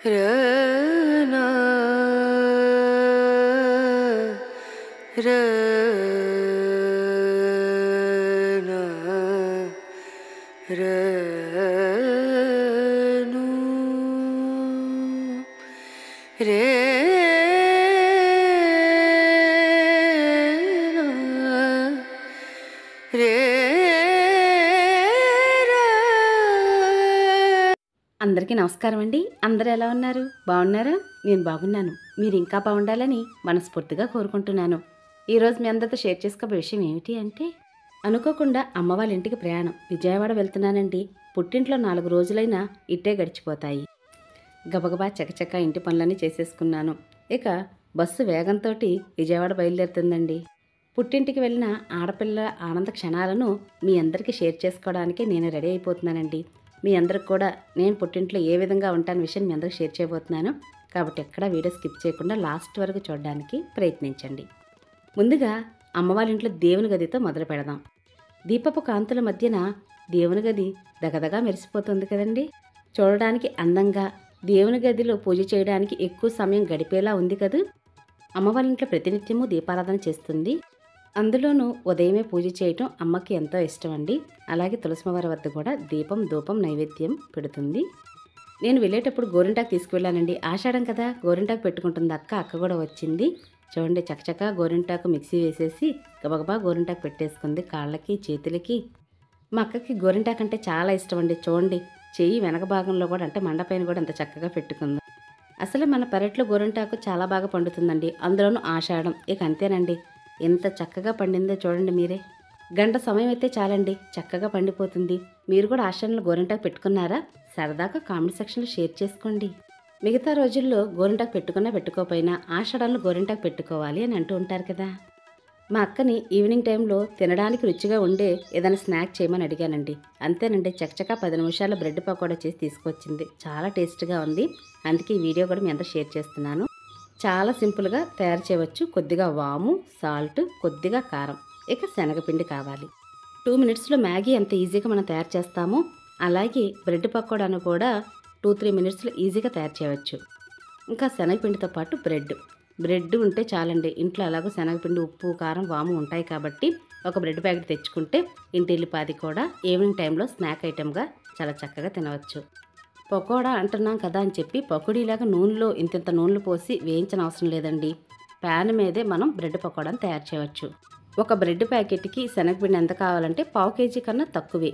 రనా రనా రను రేనా అందరికీ నమస్కారం అండి అందరూ ఎలా ఉన్నారు బాగున్నారా నేను బాగున్నాను మీరు ఇంకా బాగుండాలని మనస్ఫూర్తిగా కోరుకుంటున్నాను ఈరోజు మీ అందరితో షేర్ చేసుకోబోయే విషయం ఏమిటి అంటే అనుకోకుండా అమ్మ వాళ్ళ ఇంటికి ప్రయాణం విజయవాడ వెళ్తున్నానండి పుట్టింట్లో నాలుగు రోజులైనా ఇట్టే గడిచిపోతాయి గబగబా చకచక ఇంటి పనులన్నీ చేసేసుకున్నాను ఇక బస్సు వేగంతో విజయవాడ బయలుదేరుతుందండి పుట్టింటికి వెళ్ళిన ఆడపిల్ల ఆనంద క్షణాలను మీ అందరికీ షేర్ చేసుకోవడానికి నేను రెడీ అయిపోతున్నానండి మీ అందరికి కూడా నేను పుట్టింట్లో ఏ విధంగా ఉంటాను విషయం మీ అందరికి షేర్ చేయబోతున్నాను కాబట్టి ఎక్కడా వీడియో స్కిప్ చేయకుండా లాస్ట్ వరకు చూడడానికి ప్రయత్నించండి ముందుగా అమ్మవారి ఇంట్లో దేవుని గదితో మొదలు పెడదాం దీపపు కాంతుల మధ్యన దేవుని గది దగదగా మెరిసిపోతుంది కదండి చూడడానికి అందంగా దేవుని గదిలో పూజ చేయడానికి ఎక్కువ సమయం గడిపేలా ఉంది కదూ అమ్మవారి ఇంట్లో ప్రతినిత్యము దీపారాధన చేస్తుంది అందులోనూ ఉదయమే పూజ చేయటం అమ్మకి ఎంతో ఇష్టం అండి అలాగే తులసిమవారి వద్ద కూడా దీపం ధూపం నైవేద్యం పెడుతుంది నేను వెళ్ళేటప్పుడు గోరింటాకు తీసుకువెళ్ళానండి ఆషాఢం కదా గోరింటాకు పెట్టుకుంటుంది అక్క అక్క కూడా వచ్చింది చూడండి చకచక గోరింటాకు మిక్సీ వేసేసి గబగబా గోరింటాకు పెట్టేసుకుంది కాళ్ళకి చేతులకి మా అక్కకి గోరింటాకు అంటే చాలా ఇష్టం అండి చూడండి చెయ్యి వెనక భాగంలో కూడా అంటే మండపైన కూడా అంత చక్కగా పెట్టుకుంది అసలు మన పెరట్లో గోరింటాకు చాలా బాగా పండుతుందండి అందులోనూ ఆషాఢం ఇక అంతేనండి ఎంత చక్కగా పండిందో చూడండి మీరే గంట సమయం అయితే చాలండి చక్కగా పండిపోతుంది మీరు కూడా ఆషాఢంలో గోరింటాకు పెట్టుకున్నారా సరదాగా కామెంట్ సెక్షన్లో షేర్ చేసుకోండి మిగతా రోజుల్లో గోరింటాకు పెట్టుకున్నా పెట్టుకోపోయినా ఆషాఢంలో గోరింటాకు పెట్టుకోవాలి అని అంటూ ఉంటారు కదా మా అక్కని ఈవినింగ్ టైంలో తినడానికి రుచిగా ఉండే ఏదైనా స్నాక్ చేయమని అడిగానండి అంతేనండి చకచకా పది నిమిషాల్లో బ్రెడ్ పకోడా చేసి తీసుకొచ్చింది చాలా టేస్ట్గా ఉంది అందుకే ఈ వీడియో కూడా మీ అందరూ షేర్ చేస్తున్నాను చాలా సింపుల్గా తయారు చేయవచ్చు కొద్దిగా వాము సాల్ట్ కొద్దిగా కారం ఇక శనగపిండి కావాలి టూ మినిట్స్లో మ్యాగీ ఎంత ఈజీగా మనం తయారు చేస్తామో అలాగే బ్రెడ్ పకోడాను కూడా టూ త్రీ మినిట్స్లో ఈజీగా తయారు చేయవచ్చు ఇంకా శనగపిండితో పాటు బ్రెడ్ బ్రెడ్ ఉంటే చాలండి ఇంట్లో అలాగో శనగపిండి ఉప్పు కారం వాము ఉంటాయి కాబట్టి ఒక బ్రెడ్ ప్యాకెట్ తెచ్చుకుంటే ఇంటి ఇల్లిపాది కూడా ఈవినింగ్ టైంలో స్నాక్ ఐటెంగా చాలా చక్కగా తినవచ్చు పకోడా అంటున్నాం కదా అని చెప్పి పకోడీలాగా నూనెలో ఇంతింత నూనెలు పోసి వేయించిన అవసరం లేదండి ప్యాన్ మీదే మనం బ్రెడ్ పకోడాని తయారు చేయవచ్చు ఒక బ్రెడ్ ప్యాకెట్కి శనగపిండి ఎంత కావాలంటే పావు కేజీ కన్నా తక్కువే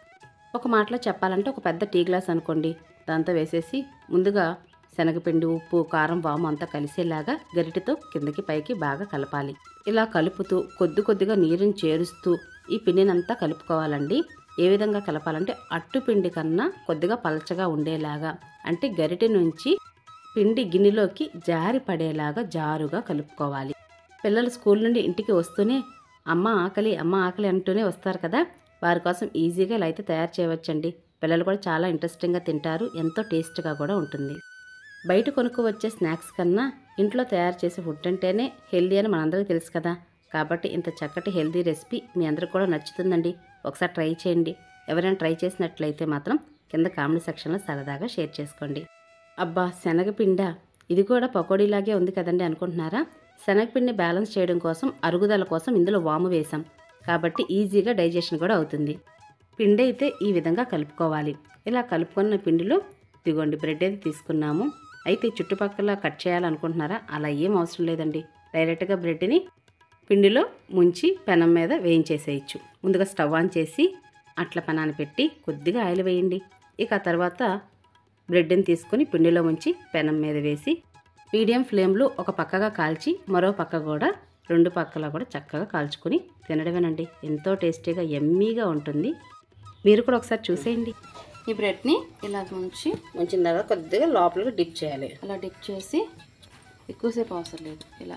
ఒక మాటలో చెప్పాలంటే ఒక పెద్ద టీ గ్లాస్ అనుకోండి దాంతో వేసేసి ముందుగా శనగపిండి ఉప్పు కారం వాము అంతా కలిసేలాగా గరిటెతో కిందకి పైకి బాగా కలపాలి ఇలా కలుపుతూ కొద్ది కొద్దిగా నీరుని చేరుస్తూ ఈ పిండినంతా కలుపుకోవాలండి ఏ విధంగా కలపాలంటే అట్టు పిండి కన్నా కొద్దిగా పలచగా ఉండేలాగా అంటే గరిటె నుంచి పిండి గిన్నెలోకి జారి పడేలాగా జారుగా కలుపుకోవాలి పిల్లలు స్కూల్ నుండి ఇంటికి వస్తూనే అమ్మ ఆకలి అమ్మ ఆకలి అంటూనే వస్తారు కదా వారి కోసం ఈజీగా ఇలా అయితే తయారు చేయవచ్చండి పిల్లలు కూడా చాలా ఇంట్రెస్టింగ్గా తింటారు ఎంతో టేస్ట్గా కూడా ఉంటుంది బయట కొనుక్కు వచ్చే స్నాక్స్ కన్నా ఇంట్లో తయారు చేసే ఫుడ్ అంటేనే హెల్దీ అని మనందరికీ తెలుసు కదా కాబట్టి ఇంత చక్కటి హెల్దీ రెసిపీ మీ అందరికి కూడా నచ్చుతుందండి ఒకసారి ట్రై చేయండి ఎవరైనా ట్రై చేసినట్లయితే మాత్రం కింద కామెంట్ సెక్షన్లో సరదాగా షేర్ చేసుకోండి అబ్బా శనగపిండ ఇది కూడా పకోడీలాగే ఉంది కదండి అనుకుంటున్నారా శనగపిండి బ్యాలెన్స్ చేయడం కోసం అరుగుదల కోసం ఇందులో వాము వేసాం కాబట్టి ఈజీగా డైజెషన్ కూడా అవుతుంది పిండి అయితే ఈ విధంగా కలుపుకోవాలి ఇలా కలుపుకున్న పిండిలో ఇదిగోండి బ్రెడ్ అయితే తీసుకున్నాము అయితే చుట్టుపక్కల కట్ చేయాలనుకుంటున్నారా అలా ఏం అవసరం లేదండి డైరెక్ట్గా బ్రెడ్ని పిండిలో ముంచి పెనం మీద వేయించేసేయచ్చు ముందుగా స్టవ్ ఆన్ చేసి అట్ల పెనాన్ని పెట్టి కొద్దిగా ఆయిల్ వేయండి ఇక ఆ తర్వాత బ్రెడ్ని తీసుకొని పిండిలో ముంచి పెనం మీద వేసి మీడియం ఫ్లేమ్లో ఒక పక్కగా కాల్చి మరో పక్క కూడా రెండు పక్కల కూడా చక్కగా కాల్చుకొని తినడమేనండి ఎంతో టేస్టీగా ఎమ్మీగా ఉంటుంది మీరు కూడా ఒకసారి చూసేయండి ఈ బ్రెడ్ని ఇలా ముంచి ముంచిన తర్వాత కొద్దిగా లోపలికి డిప్ చేయాలి అలా డిప్ చేసి ఎక్కువసేపు అవసరం లేదు ఇలా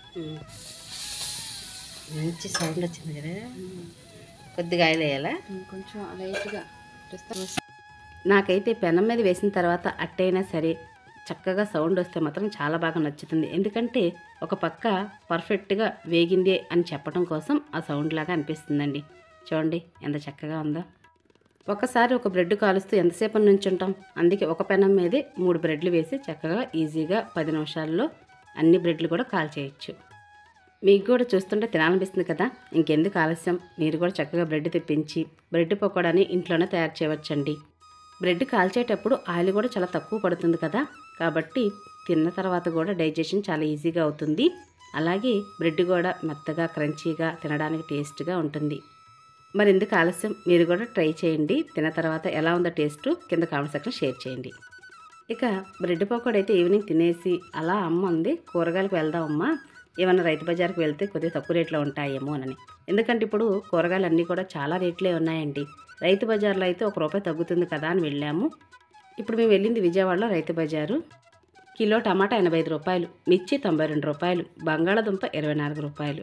మంచి సౌండ్ వచ్చింది కదా కొద్దిగా ఆయిల్ వేయాలా కొంచెం లైట్గా నాకైతే పెనం మీద వేసిన తర్వాత అట్టయినా సరే చక్కగా సౌండ్ వస్తే మాత్రం చాలా బాగా నచ్చుతుంది ఎందుకంటే ఒక పక్క పర్ఫెక్ట్గా వేగిందే అని చెప్పడం కోసం ఆ సౌండ్ లాగా అనిపిస్తుందండి చూడండి ఎంత చక్కగా ఉందో ఒకసారి ఒక బ్రెడ్ కాలుస్తూ ఎంతసేపు నుంచుంటాం అందుకే ఒక పెనం మీదే మూడు బ్రెడ్లు వేసి చక్కగా ఈజీగా పది నిమిషాల్లో అన్ని బ్రెడ్లు కూడా కాల్ చేయొచ్చు మీకు కూడా చూస్తుంటే తినాలనిపిస్తుంది కదా ఇంకెందుకు ఆలస్యం మీరు కూడా చక్కగా బ్రెడ్ తెప్పించి బ్రెడ్ పకోడాని ఇంట్లోనే తయారు చేయవచ్చండి బ్రెడ్ కాల్చేటప్పుడు ఆయిల్ కూడా చాలా తక్కువ పడుతుంది కదా కాబట్టి తిన్న తర్వాత కూడా డైజెషన్ చాలా ఈజీగా అవుతుంది అలాగే బ్రెడ్ కూడా మెత్తగా క్రంచీగా తినడానికి టేస్ట్గా ఉంటుంది మరి ఎందుకు ఆలస్యం మీరు కూడా ట్రై చేయండి తిన్న తర్వాత ఎలా ఉందో టేస్ట్ కింద కామెంట్ సెక్షన్ షేర్ చేయండి ఇక బ్రెడ్ పకోడీ అయితే ఈవినింగ్ తినేసి అలా అమ్మ ఉంది కూరగాయలకు వెళ్దామమ్మా ఏమన్నా రైతు బజార్కి వెళ్తే కొద్దిగా తక్కువ రేట్లో ఉంటాయేమో అని ఎందుకంటే ఇప్పుడు కూరగాయలు అన్నీ కూడా చాలా రేట్లే ఉన్నాయండి రైతు బజార్లో అయితే ఒక రూపాయి తగ్గుతుంది కదా అని వెళ్ళాము ఇప్పుడు మేము వెళ్ళింది విజయవాడలో రైతు బజారు కిలో టమాటా ఎనభై ఐదు రూపాయలు మిర్చి తొంభై రెండు రూపాయలు బంగాళాదుంప ఇరవై నాలుగు రూపాయలు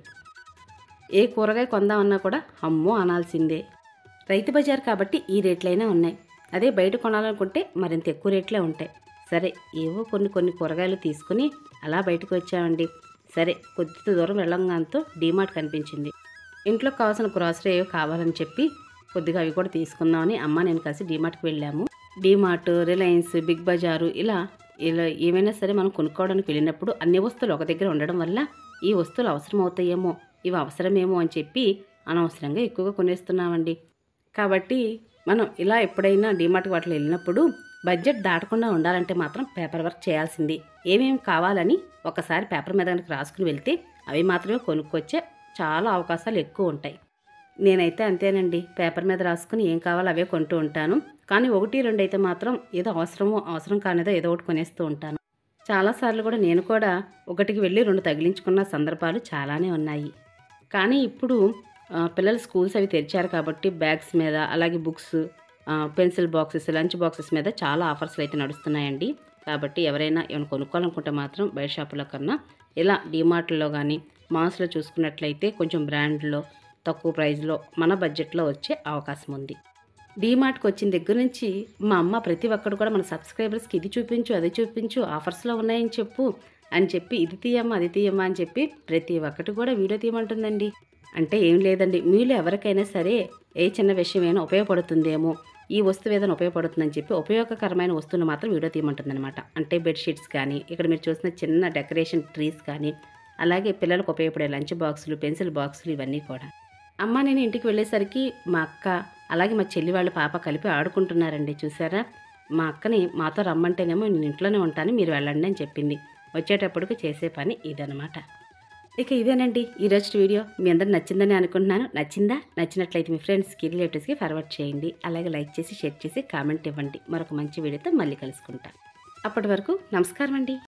ఏ కూరగాయ కొందామన్నా కూడా అమ్మో అనాల్సిందే రైతు బజార్ కాబట్టి ఈ రేట్లైనా ఉన్నాయి అదే బయట కొనాలనుకుంటే మరింత ఎక్కువ రేట్లే ఉంటాయి సరే ఏవో కొన్ని కొన్ని కూరగాయలు తీసుకుని అలా బయటకు వచ్చామండి సరే కొద్ది దూరం వెళ్ళంగాంతో డీమార్ట్ కనిపించింది ఇంట్లో కావాల్సిన గ్రాసరీ ఏవో కావాలని చెప్పి కొద్దిగా అవి కూడా తీసుకుందామని అమ్మ నేను కలిసి డీమార్ట్కి వెళ్ళాము డీమార్ట్ రిలయన్స్ బిగ్ బజారు ఇలా ఇలా ఏమైనా సరే మనం కొనుక్కోవడానికి వెళ్ళినప్పుడు అన్ని వస్తువులు ఒక దగ్గర ఉండడం వల్ల ఈ వస్తువులు అవసరం అవుతాయేమో ఇవి అవసరమేమో అని చెప్పి అనవసరంగా ఎక్కువగా కొనేస్తున్నామండి కాబట్టి మనం ఇలా ఎప్పుడైనా డీమార్ట్ వాటిలో వెళ్ళినప్పుడు బడ్జెట్ దాటకుండా ఉండాలంటే మాత్రం పేపర్ వర్క్ చేయాల్సింది ఏమేమి కావాలని ఒకసారి పేపర్ మీద కనుక రాసుకుని వెళ్తే అవి మాత్రమే కొనుక్కొచ్చే చాలా అవకాశాలు ఎక్కువ ఉంటాయి నేనైతే అంతేనండి పేపర్ మీద రాసుకుని ఏం కావాలో అవే కొంటూ ఉంటాను కానీ ఒకటి రెండు అయితే మాత్రం ఏదో అవసరమో అవసరం కానిదో ఏదో ఒకటి కొనేస్తూ ఉంటాను చాలాసార్లు కూడా నేను కూడా ఒకటికి వెళ్ళి రెండు తగిలించుకున్న సందర్భాలు చాలానే ఉన్నాయి కానీ ఇప్పుడు ఆ, పిల్లల స్కూల్స్ అవి తెరిచారు కాబట్టి బ్యాగ్స్ మీద అలాగే books pencil boxes lunch boxes మీద చాలా ఆఫర్స్లు అయితే నడుస్తున్నాయండి కాబట్టి ఎవరైనా ఏమైనా కొనుక్కోవాలనుకుంటే మాత్రం బయట షాపుల కన్నా ఇలా డిమార్ట్లో కానీ మాల్స్లో చూసుకున్నట్లయితే కొంచెం బ్రాండ్లో తక్కువ ప్రైస్లో మన బడ్జెట్లో వచ్చే అవకాశం ఉంది డీమార్ట్కి వచ్చిన దగ్గర నుంచి మా అమ్మ ప్రతి ఒక్కరు కూడా మన సబ్స్క్రైబర్స్కి ఇది చూపించు అది చూపించు ఆఫర్స్లో ఉన్నాయని చెప్పు అని చెప్పి ఇది తీయమ్మా అది తీయమ్మా అని చెప్పి ప్రతి ఒక్కటి కూడా వీడియో తీయమంటుందండి అంటే ఏం లేదండి మీలో ఎవరికైనా సరే ఏ చిన్న విషయమైనా ఉపయోగపడుతుందేమో ఈ వస్తువు ఏదైనా ఉపయోగపడుతుందని చెప్పి ఉపయోగకరమైన వస్తువులు మాత్రం వీడియో తీయమంటుందన్నమాట అంటే బెడ్షీట్స్ కానీ ఇక్కడ మీరు చూసిన చిన్న డెకరేషన్ ట్రీస్ కానీ అలాగే పిల్లలకు ఉపయోగపడే లంచ్ బాక్సులు పెన్సిల్ బాక్సులు ఇవన్నీ కూడా అమ్మ నేను ఇంటికి వెళ్ళేసరికి మా అక్క అలాగే మా చెల్లి వాళ్ళ పాప కలిపి ఆడుకుంటున్నారండి చూసారా మా అక్కని మాతో రమ్మంటేనేమో నేను ఇంట్లోనే ఉంటాను మీరు వెళ్ళండి అని చెప్పింది వచ్చేటప్పటికి చేసే పని ఇదనమాట ఇక ఇదేనండి ఈరోజు వీడియో మీ అందరు నచ్చిందని అనుకుంటున్నాను నచ్చిందా నచ్చినట్లయితే మీ ఫ్రెండ్స్కి రిలేటివ్స్కి ఫార్వర్డ్ చేయండి అలాగే లైక్ చేసి షేర్ చేసి కామెంట్ ఇవ్వండి మరొక మంచి వీడియోతో మళ్ళీ కలుసుకుంటా అప్పటి వరకు నమస్కారం అండి